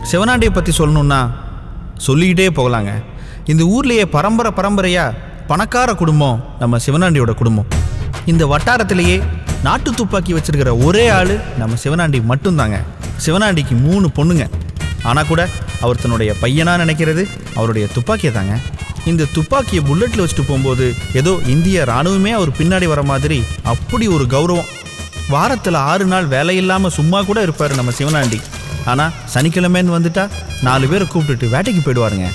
சிவனாண்டியை பற்றி சொல்லணுன்னா சொல்லிக்கிட்டே போகலாங்க இந்த ஊர்லேயே பரம்பரை பரம்பரையாக பணக்கார குடும்பம் நம்ம சிவனாண்டியோட குடும்பம் இந்த வட்டாரத்திலேயே நாட்டு துப்பாக்கி வச்சிருக்கிற ஒரே ஆள் நம்ம சிவனாண்டி மட்டும்தாங்க சிவனாண்டிக்கு மூணு பொண்ணுங்க ஆனால் கூட அவர் தன்னுடைய பையனாக நினைக்கிறது அவருடைய துப்பாக்கியை தாங்க இந்த துப்பாக்கியை புல்லட்டில் வச்சுட்டு போகும்போது ஏதோ இந்திய இராணுவமே அவர் பின்னாடி வர மாதிரி அப்படி ஒரு கௌரவம் வாரத்தில் ஆறு நாள் வேலை இல்லாமல் சும்மா கூட இருப்பார் நம்ம சிவனாண்டி ஆனால் சனிக்கிழமைன்னு வந்துட்டா நாலு பேரை கூப்பிட்டுட்டு வேட்டைக்கு போயிடுவாருங்க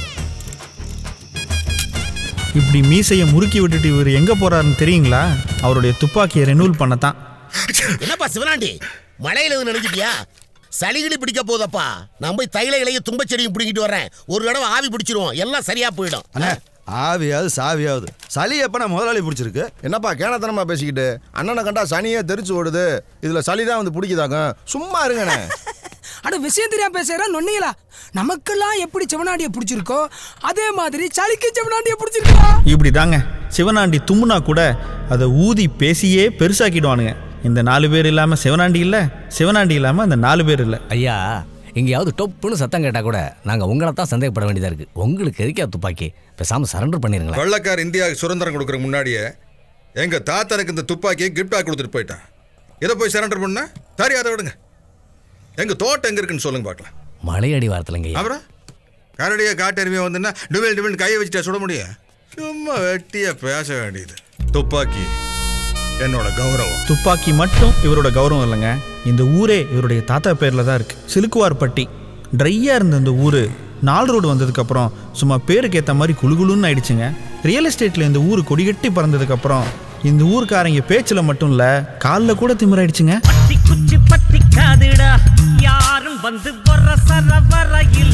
இப்படி மீசையை முறுக்கி விட்டுட்டு இவர் எங்கே போகிறாருன்னு தெரியுங்களா அவருடைய துப்பாக்கியை ரெனூல் பண்ணத்தான் என்னப்பா சிவனாண்டி மழையில எதுவும் நினைச்சிட்டியா சளிகிடி பிடிக்க போதப்பா நான் போய் தைல இலையும் தும்பச்செடியும் பிடிக்கிட்டு வரேன் ஒரு தடவை ஆவி பிடிச்சிருவோம் எல்லாம் சரியா போயிடும் அண்ணே ஆவியாவது சாவியாவது சளி எப்ப நான் முதலாளி பிடிச்சிருக்கு என்னப்பா கேனத்தனமா பேசிக்கிட்டு அண்ணனை கண்டா சனியே தெரிச்சு ஓடுது இதுல சளி தான் வந்து பிடிக்குதாங்க சும்மா இருங்கண்ணே அட விஷயம் தெரியாம பேசுற நொன்னீங்களா நமக்கெல்லாம் எப்படி சிவனாண்டியை பிடிச்சிருக்கோ அதே மாதிரி சளிக்கு சிவனாண்டியை பிடிச்சிருக்கா இப்படி தாங்க சிவனாண்டி தும்முனா கூட அதை ஊதி பேசியே பெருசாக்கிடுவானுங்க இந்த நாலு பேர் இல்லாமல் சிவனாண்டி இல்லை சிவனாண்டி இல்லாமல் அந்த நாலு பேர் இல்லை ஐயா எங்கேயாவது டொப்புன்னு சத்தம் கேட்டால் கூட நாங்கள் உங்களை தான் சந்தேகப்பட வேண்டியதாக இருக்குது உங்களுக்கு எதுக்கா துப்பாக்கி பேசாமல் சரண்டர் பண்ணிருங்களேன் வெள்ளக்கார் இந்தியாவுக்கு சுதந்திரம் கொடுக்குற முன்னாடியே எங்க தாத்தனுக்கு இந்த துப்பாக்கியை கிஃப்டாக கொடுத்துட்டு போயிட்டான் எதை போய் சரண்டர் பண்ண சரி அதை விடுங்க எங்க தோட்டம் எங்க இருக்குன்னு சொல்லுங்க பார்க்கலாம் மலையடி வாரத்துலங்க அப்புறம் கரடியா காட்டெருமையா வந்துன்னா டுவெல் டுவெல் கையை வச்சுட்டா சுட முடியும் சும்மா வெட்டியா பேச வேண்டியது துப்பாக்கி என்னோட கௌரவம் துப்பாக்கி மட்டும் இவரோட கௌரவம் இல்லைங்க இந்த ஊரே இவருடைய தாத்தா பேரில் தான் இருக்குது சிலுக்குவார்பட்டி ட்ரையாக இருந்த இந்த ஊர் நால் ரோடு வந்ததுக்கப்புறம் சும்மா பேருக்கு ஏற்ற மாதிரி குளுகுளுன்னு ஆயிடுச்சுங்க ரியல் எஸ்டேட்டில் இந்த ஊர் கொடிகட்டி பறந்ததுக்கப்புறம் இந்த ஊர்க்காரங்க பேச்சில் மட்டும் இல்லை காலில் கூட திமிராயிடுச்சுங்க பத்தி குச்சி பத்தி காதுடா யாரும் வந்து வர சர வரையில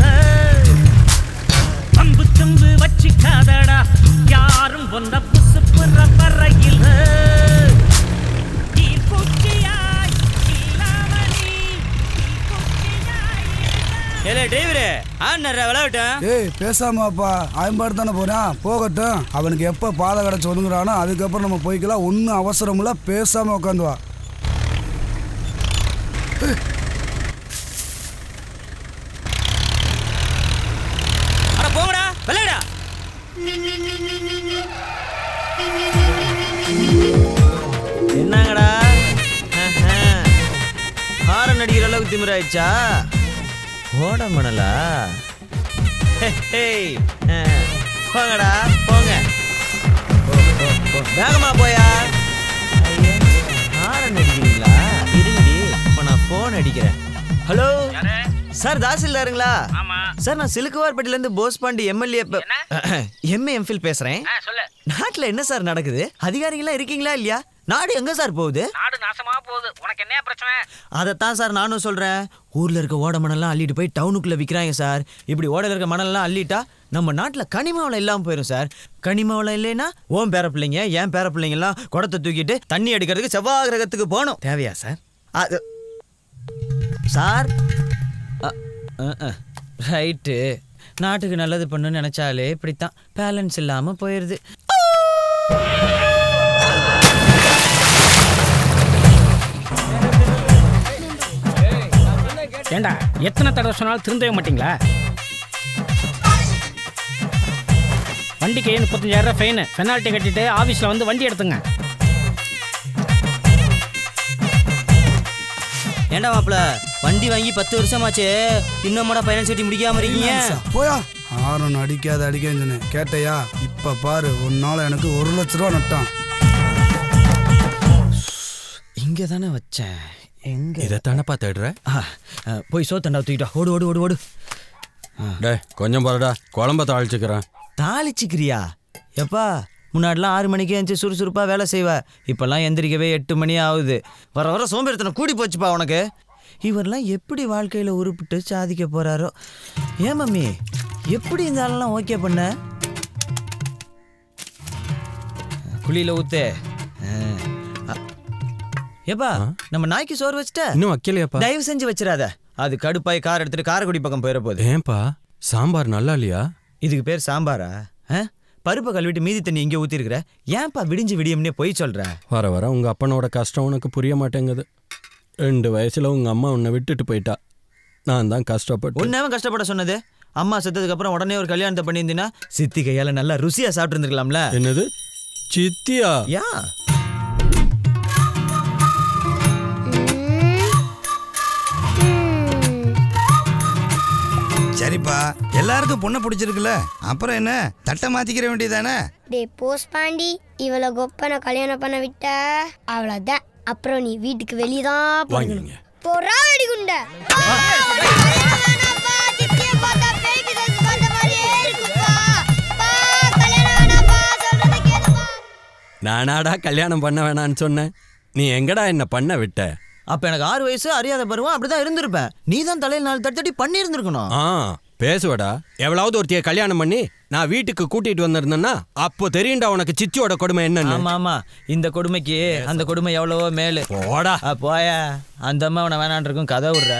பம்பு தும்பு வச்சுக்காதடா யாரும் வந்த புசு புற வரையில தீக்குச்சியாய் இல்லாமணி, ஏலே டிரைவரு ஆனர் விளையாட்டும் ஏய் பேசாமப்பா அவன்பாடு தானே போறான் போகட்டும் அவனுக்கு எப்போ பாதை கிடச்சி ஒதுங்குறானோ அதுக்கப்புறம் நம்ம போய்க்கலாம் ஒன்றும் அவசரம் இல்லை பேசாமல் உட்காந்து வா அட போங்கடா விளையாடா என்னங்கடா ஹாரன் அடிக்கிற அளவுக்கு திமிராயிடுச்சா ஓட மணலா போங்கடா போங்க போ, போ, போ. வேகமா போயா ஐயா, ஹாரன் அடிக்கிறீங்களா இருங்கடி இப்போ நான் ஃபோன் அடிக்கிறேன் ஹலோ சார் தாசில்தாருங்களா சார் நான் சிலுக்குவார்பட்டில இருந்து Bose Pandi MLA MA MPhil பேசுறேன் நாட்டுல என்ன சார் நடக்குது அதிகாரிகளா இருக்கீங்களா இல்லையா நாடு எங்க சார் போகுது நாடு நாசமா போகுது உனக்கு என்ன பிரச்சனை அதைத்தான் சார் நானும் சொல்றேன் ஊர்ல இருக்க ஓட மணல்லாம் அள்ளிட்டு போய் டவுனுக்குள்ள விற்கிறாங்க சார் இப்படி ஓடையில இருக்க மணல்லாம் அள்ளிட்டா நம்ம நாட்டில் கனிம வளம் இல்லாமல் போயிடும் சார் கனிம வளம் இல்லைன்னா ஓன் பேர பிள்ளைங்க ஏன் பேர பிள்ளைங்கலாம் குடத்தை தூக்கிட்டு தண்ணி எடுக்கிறதுக்கு செவ்வாய் கிரகத்துக்கு போகணும் தேவையா சார் அது சார் ரைட்டு நாட்டுக்கு நல்லது பண்ணுன்னு நினச்சாலே இப்படித்தான் பேலன்ஸ் இல்லாமல் போயிடுது ஏண்டா எத்தனை தடவை சொன்னாலும் திருந்தவே மாட்டீங்களா வண்டிக்கு முப்பத்தஞ்சாயிரம் ஃபைனு பெனால்ட்டி கட்டிட்டு ஆஃபீஸில் வந்து வண்டி எடுத்துங்க ஏண்டா மாப்பிள வண்டி வாங்கி பத்து வருஷமாச்சு இன்னும் பைனான்ஸ் கட்டி முடிக்காம இருக்கீங்க போயா ஆரன் அடிக்காத அடிக்காதுன்னு சொன்னேன் கேட்டையா இப்போ பாரு ஒரு நாள் எனக்கு ஒரு லட்ச ரூபா நட்டான் இங்கே தானே வச்சேன் எங்க இதைத்தானப்பா தேடுற ஆ, ஆ, போய் சோத்தண்டா தூக்கிட்டா ஓடு ஓடு ஓடு ஓடு டே கொஞ்சம் பாருடா குழம்ப தாளிச்சுக்கிறேன் தாளிச்சுக்கிறியா எப்பா முன்னாடிலாம் ஆறு மணிக்கு எழுந்துச்சு சுறுசுறுப்பாக வேலை செய்வ இப்போல்லாம் எந்திரிக்கவே எட்டு மணி ஆகுது வர வர சோம்பேறித்தனம் கூடி போச்சுப்பா உனக்கு இவரெல்லாம் எப்படி வாழ்க்கையில் உருப்பிட்டு சாதிக்க போறாரோ ஏன் மம்மி எப்படி இந்த ஆளெல்லாம் ஓகே பண்ண குழியில் ஊத்து ஆ. அ- ஏப்பா நம்ம நாய்க்கு சோறு வச்சுட்ட இன்னும் வைக்கலையாப்பா தயவு செஞ்சு வச்சிடாத அது கடுப்பாய் கார் எடுத்துட்டு காரைக்குடி பக்கம் போயிட போகுது ஏன்பா சாம்பார் நல்லா இல்லையா இதுக்கு பேர் சாம்பாரா ஆ? பருப்பை கழுவிட்டு மீதி தண்ணி இங்கே ஊற்றிருக்கிற ஏன்ப்பா விடிஞ்சு விடியம்னே பொய் சொல்ற வர வர உங்க அப்பனோட கஷ்டம் உனக்கு புரிய மாட்டேங்குது ரெண்டு வயசுல உங்க அம்மா உன்னை விட்டுட்டு போயிட்டா நான் தான் கஷ்டப்பட்டு உன்னவன் கஷ்டப்பட சொன்னது அம்மா செத்ததுக்கு அப்புறம் உடனே ஒரு கல்யாணத்தை பண்ணியிருந்தீங்கன்னா சித்தி கையால நல்லா ருசியா சாப்பிட்டு இருந்திருக்கலாம்ல என்னது சித்தியா யா சரிப்பா எல்லாருக்கும் பொண்ணை பிடிச்சிருக்குல்ல அப்புறம் என்ன தட்டை மாத்திக்கிற வேண்டியதானே டே போஸ் பாண்டி இவளை கொப்பனை கல்யாணம் பண்ண விட்ட அவ்வளோதான் அப்புறம் நீ வீட்டுக்கு வெளியே தான் போகணும் போறா வெடிகுண்ட நானாடா கல்யாணம் பண்ண வேணான்னு சொன்னேன் நீ எங்கடா என்ன பண்ண விட்ட அப்ப எனக்கு ஆறு வயசு அறியாத பருவம் அப்படிதான் இருந்திருப்பேன் நீ தான் தலையில் நாலு தட்டி தட்டி பண்ணி இருந்திருக்கணும் ஆ பேசுவடா எவ்வளவு ஒருத்திய கல்யாணம் பண்ணி நான் வீட்டுக்கு கூட்டிட்டு வந்திருந்தேன்னா அப்போ தெரியும்டா உனக்கு சித்தியோட கொடுமை என்னன்னு ஆமா ஆமா இந்த கொடுமைக்கு அந்த கொடுமை எவ்வளவோ மேலு போடா போய அந்த அம்மா உன வேணான் இருக்கும் கதை விடுற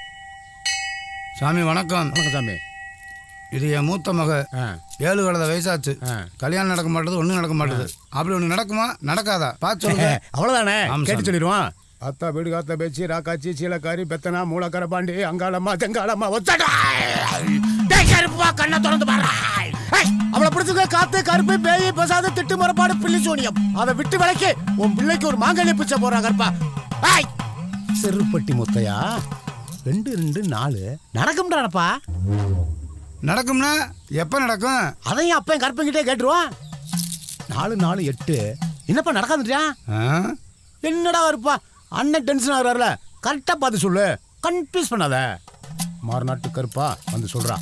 சாமி வணக்கம் வணக்கம் சாமி இது என் மூத்த மக ஏழு கலத வயசாச்சு கல்யாணம் நடக்க மாட்டேது ஒன்றும் நடக்க மாட்டேது அப்படி ஒன்று நடக்குமா நடக்காதா பார்த்து சொல்லுங்க அவ்வளவுதானே ஆமா கேட்டு சாமி. சொல்லிடுவான் அத்தா வீடு காத்த பேச்சு ராக்காச்சி சீலக்காரி பெத்தனா மூலக்கர பாண்டி அங்காளம்மா தெங்காளம்மா ஒத்தடா டேய் கருப்பா கண்ணை திறந்து பாரு ஏய், அவளை பிடிச்சுக்க காத்து கருப்பு பேய் பசாத திட்டு முறப்பாடு பிள்ளை சோனியம் அதை விட்டு விலைக்கு உன் பிள்ளைக்கு ஒரு மாங்கல்ய பிச்சை போறா கருப்பா ஏய், செருப்பட்டி முத்தையா ரெண்டு ரெண்டு நாலு நடக்கும்டானப்பா நடக்கும்னா எப்போ நடக்கும் அதையும் அப்பன் கருப்பங்கிட்டே கேட்டுருவான் நாலு நாலு எட்டு என்னப்பா நடக்காதுட்டியா என்னடா இருப்பா அண்ணன் டென்ஷன் ஆகுறாருல கரெக்டாக பார்த்து சொல்லு கன்ஃபியூஸ் பண்ணாத மாறுநாட்டு கருப்பா வந்து சொல்றான்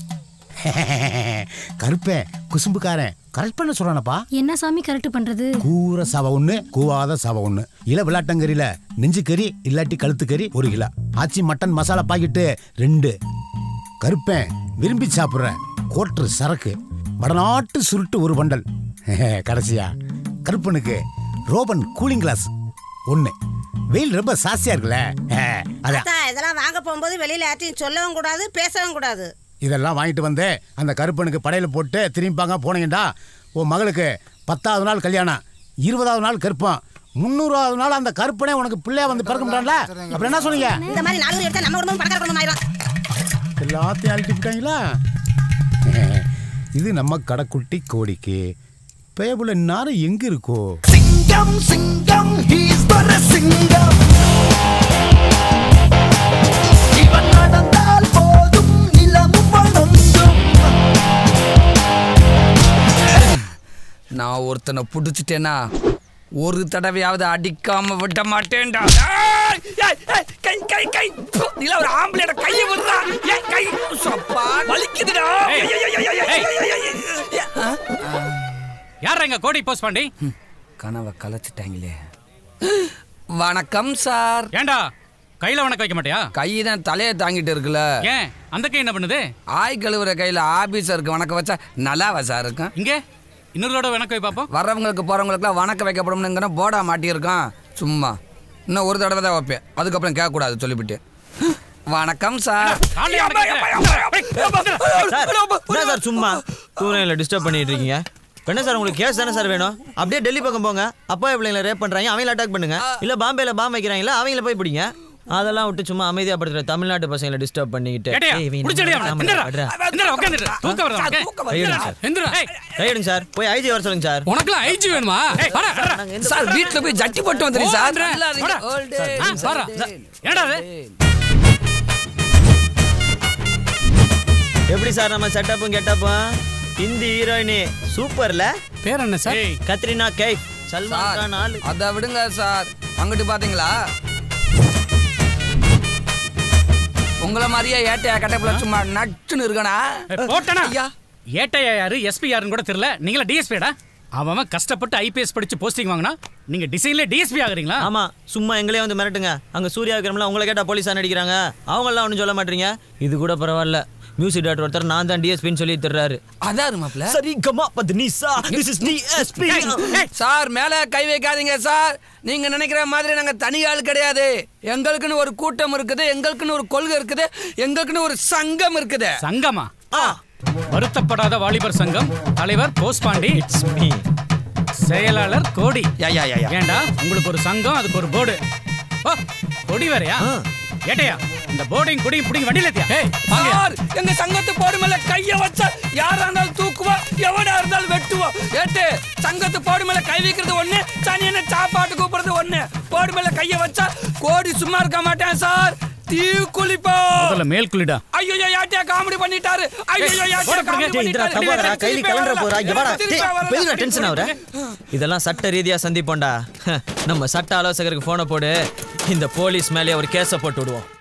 கருப்பேன் குசும்புக்காரன் கரெக்ட் பண்ண சொல்றானப்பா என்ன சாமி கரெக்ட் பண்றது கூற சவ ஒண்ணு கூவாத சவ ஒண்ணு இல விளாட்டங்கறியில நெஞ்சு கறி இல்லாட்டி கழுத்து கறி ஒரு kilo Aachi mutton masala packet ரெண்டு கருப்பேன் விரும்பி சாப்பிட்றேன் கோட்ரு சரக்கு வடநாட்டு சுருட்டு ஒரு பண்டல் கடைசியா கருப்பனுக்கு ரோபன் கூலிங் கிளாஸ் ஒன்று வெயில் ரொம்ப சாஸ்தியா இருக்குல்ல அதான் அத்தா, இதெல்லாம் வாங்க போகும்போது வெளியில யார்ட்டையும் சொல்லவும் கூடாது பேசவும் கூடாது இதெல்லாம் வாங்கிட்டு வந்து அந்த கருப்பனுக்கு படையில போட்டு திரும்பிப்பாங்க போனீங்கடா உன் மகளுக்கு பத்தாவது நாள் கல்யாணம் இருபதாவது நாள் கருப்பம் முந்நூறாவது நாள் அந்த கருப்பனே உனக்கு பிள்ளையா வந்து பிறக்க முடியாதுல அப்புறம் என்ன சொன்னீங்க இந்த மாதிரி நாலு எடுத்தா நம்ம குடும்பம் பணக்கார குடும்பம் ஆயிரும் எல்லாத்தையும் அழிட்டு விட்டாங்களா இது நம்ம கடைக்குட்டி கோடிக்கு பேபுல நாரம் எங்க இருக்கோ சிங்கம் சிங்கம் ஹீஸ் வர சிங்கம் இவன் நடந்தால் போதும் நிலமும் வளர்ந்தும் நான் ஒருத்தனை பிடிச்சிட்டேன்னா ஒரு தடவையாவது அடிக்காம விட மாட்டேன்டா ஏய், ஏய், ஏய், கை கை கை பு, நீல ஒரு ஆம்பளையோட கையை விடுறா ஏய் கை சப்பா வலிக்குதுடா ஏய், ஏய், ஏய், ஏய், ஏய், ஏய். ஏய், ஏய், ஏய், ஏய். யார் எங்க கோடி போஸ்ட் பாண்டி கனவை கலைச்சிட்டாங்களே வணக்கம் சார் ஏண்டா கையில வணக்கம் வைக்க மாட்டியா கை தான் தலையை தாங்கிட்டு இருக்குல்ல ஏன் அந்த கை என்ன பண்ணுது ஆய் கழுவுற கையில ஆபீசருக்கு வணக்கம் வச்சா நல்லாவா சார் இருக்கும் இங்க இன்னொரு தடவை வணக்கம் வை பாப்போம் வர்றவங்களுக்கு போறவங்களுக்குலாம் வணக்கம் வைக்கப்படும்னுங்கிற போர்டா மாட்டியிருக்கான் சும்மா இன்னும் ஒரு தடவை தான் வைப்பேன் அதுக்கப்புறம் கேட்கக்கூடாது சொல்லிவிட்டு வணக்கம் சார் சார் என்ன சார் சும்மா தூரையில் டிஸ்டர்ப் பண்ணிட்டு இருக்கீங்க இப்ப என்ன சார் உங்களுக்கு கேஸ் தானே சார் வேணும் அப்படியே டெல்லி பக்கம் போங்க அப்பா பிள்ளைங்களை ரேப் பண்றாங்க அவங்கள அட்டாக் பண்ணுங்க இல்ல பாம்பேல பாம் வைக்கிறாங்களா அவங்கள போய் பிடிங்க அதெல்லாம் விட்டு சும்மா அமைதியா படுத்துற தமிழ்நாட்டு பசங்களை டிஸ்டர்ப் பண்ணிக்கிட்டு ஏட்டையா, ஏய், இவன் புடிச்சடியா என்ன அவனை. பண்ணாம எந்திரா, விடுறா. எந்திரா, உட்காந்துரு. தூக்கம் வருதா உனக்கு? கையெடுங்க சார். எந்திரா, ஏய். கையெடுங்க சார் போய் ஐஜி வர சொல்லுங்க சார் உனக்குலாம் ஐஜி வேணுமா ஏய், வாடா, வாடா. சார் வீட்டுல போய் ஜட்டி போட்டு வந்துடுங்க சார் ஓடுறேன். நல்லா இருங்க. வாடா. All day. ஆ, வாடா. என்னடா இது? எப்படி சார் நம்ம செட்டப்பும் கெட்டப்பும் ஹிந்தி ஹீரோயினி சூப்பர்ல பேர் என்ன சார் கத்ரினா கைஃப் சல்மான் சார், கான் ஆளு அதை விடுங்க சார் அங்கிட்டு பாத்தீங்களா உங்கள மாதிரியே ஏட்டையா கட்டப்புல சும்மா நட்டுன்னு இருக்கனா ஏய், போட்டனா ஏட்டையா யாரு எஸ்பி யாருன்னு கூட தெரியல நீங்களா டிஎஸ்பிடா அவன் அவன் கஷ்டப்பட்டு ஐபிஎஸ் படிச்சு போஸ்டிங் வாங்கினா நீங்க டிசைன்ல டிஎஸ்பி ஆகுறீங்களா ஆமா சும்மா எங்களே வந்து மிரட்டுங்க அங்க சூர்யா விக்ரம்ல உங்களை கேட்டா போலீஸா நடிக்கிறாங்க அவங்கெல்லாம் ஒன்றும் சொல்ல மாட்டீங்க இது கூட பரவாயில்ல மியூசிக் டேரக்டர் ஒருத்தர் நான் தான் டிஎஸ்பின்னு சொல்லி தர்றாரு அதான் மாப்ள சரி கமா பத்னி saw this is DSP sir மேல கை வைக்காதீங்க சார் நீங்க நினைக்கிற மாதிரி நாங்க தனி ஆள் கிடையாது எங்களுக்குன்னு ஒரு கூட்டம் இருக்குது எங்களுக்குன்னு ஒரு கொள்கை இருக்குது எங்களுக்குன்னு ஒரு சங்கம் இருக்குது சங்கமா வருத்தப்படாத வாலிபர் சங்கம் தலைவர் போஸ் பாண்டி இட்ஸ் மீ செயலாளர் கோடி ஏண்டா உங்களுக்கு ஒரு சங்கம் அதுக்கு ஒரு போர்டு ஓ கொடி வேறயா ஏட்டையா இந்த போர்டையும் குடியும் பிடிங்க வண்டியில ஏத்தியா ஏய் வாங்க சார் எங்க சங்கத்து போடு மேல கைய வச்சா யாரா இருந்தாலும் தூக்குவா எவனா இருந்தாலும் வெட்டுவா ஏட்டு சங்கத்து போடு மேல கை வைக்கிறது ஒண்ணு சனி என்ன சாப்பாட்டு கூப்பிடுறது ஒண்ணு போடு மேல கைய வச்சா கோடி சும்மா இருக்க மாட்டேன் சார் தீ குளிப்பா முதல்ல மேல் குளிடா ஐயோ யாட்டியா காமெடி பண்ணிட்டாரு ஐயோ யாட்டியா காமெடி டேய், இந்திரா பண்ணிட்டாரு தப்பாதடா கைலி திருப்பி கலண்டர வரல. போறா இங்க வாடா திருப்பி டேய் வரல. பெரிய டென்ஷன் ஆகுற இதெல்லாம் சட்ட ரீதியா சந்திப்போம்டா நம்ம சட்ட ஆலோசகருக்கு போனை போடு இந்த போலீஸ் மேலே ஒரு கேஸை போட்டு விடுவோம்